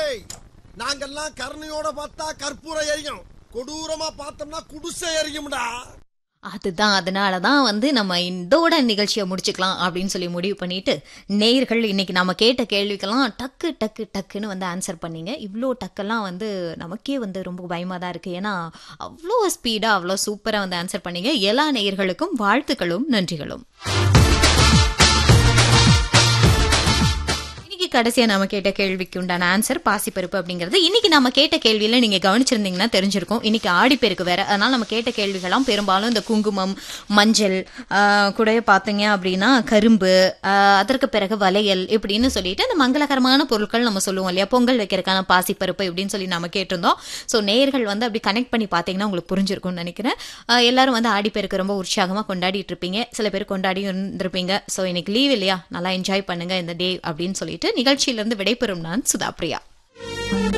டேய் நாங்கெல்லாம் கருணையோட பார்த்தா கற்பூரம் எரியும் கொடூரமா பார்த்தோம்னா குடிசை எரியும்டா அதுதான் அதனால தான் வந்து நம்ம இதோட நிகழ்ச்சியை முடிச்சுக்கலாம் அப்படின்னு சொல்லி முடிவு பண்ணிட்டு நேயர்கள் இன்னைக்கு நம்ம கேட்ட கேள்விக்கெல்லாம் டக்கு டக்கு டக்குன்னு வந்து ஆன்சர் பண்ணீங்க இவ்வளோ டக்கெல்லாம் வந்து நமக்கே வந்து ரொம்ப பயமாக தான் இருக்குது ஏன்னா அவ்வளோ ஸ்பீடாக அவ்வளோ சூப்பராக வந்து ஆன்சர் பண்ணீங்க எல்லா நேயர்களுக்கும் வாழ்த்துக்களும் நன்றிகளும் இன்னைக்கு கடைசியா நாம கேட்ட கேள்விக்கு உண்டான ஆன்சர் பாசிப்பருப்பு அப்படிங்கிறது இன்னைக்கு நம்ம கேட்ட கேள்வியில நீங்க கவனிச்சிருந்தீங்கன்னா தெரிஞ்சிருக்கும் இன்னைக்கு ஆடிப்பெருக்கு வேற அதனால நம்ம கேட்ட கேள்விகள்லாம் பெரும்பாலும் இந்த குங்குமம் மஞ்சள் ஆஹ், கூட பாத்தீங்க அப்படின்னா கரும்பு ஆஹ், அதற்கு பிறகு வளையல் இப்படின்னு சொல்லிட்டு அந்த மங்களகரமான பொருட்கள் நம்ம சொல்லுவோம் இல்லையா பொங்கல் வைக்கிறதுக்கான பாசிப்பருப்பு இப்படின்னு சொல்லி நம்ம கேட்டிருந்தோம் ஸோ நேயர்கள் வந்து அப்படி கனெக்ட் பண்ணி பார்த்தீங்கன்னா உங்களுக்கு புரிஞ்சிருக்கும்னு நினைக்கிறேன் ஆஹ், எல்லாரும் வந்து ஆடிப்பெருக்கு ரொம்ப உற்சாகமா கொண்டாடிட்டு இருப்பீங்க சில பேர் கொண்டாடியும் இருந்திருப்பீங்க ஸோ இன்னைக்கு லீவ் இல்லையா நல்லா என்ஜாய் பண்ணுங்க இந்த டே அப்படின்னு சொல்லிட்டு நிகழ்ச்சியிலிருந்து விடைபெறும் நான் சுதா பிரியா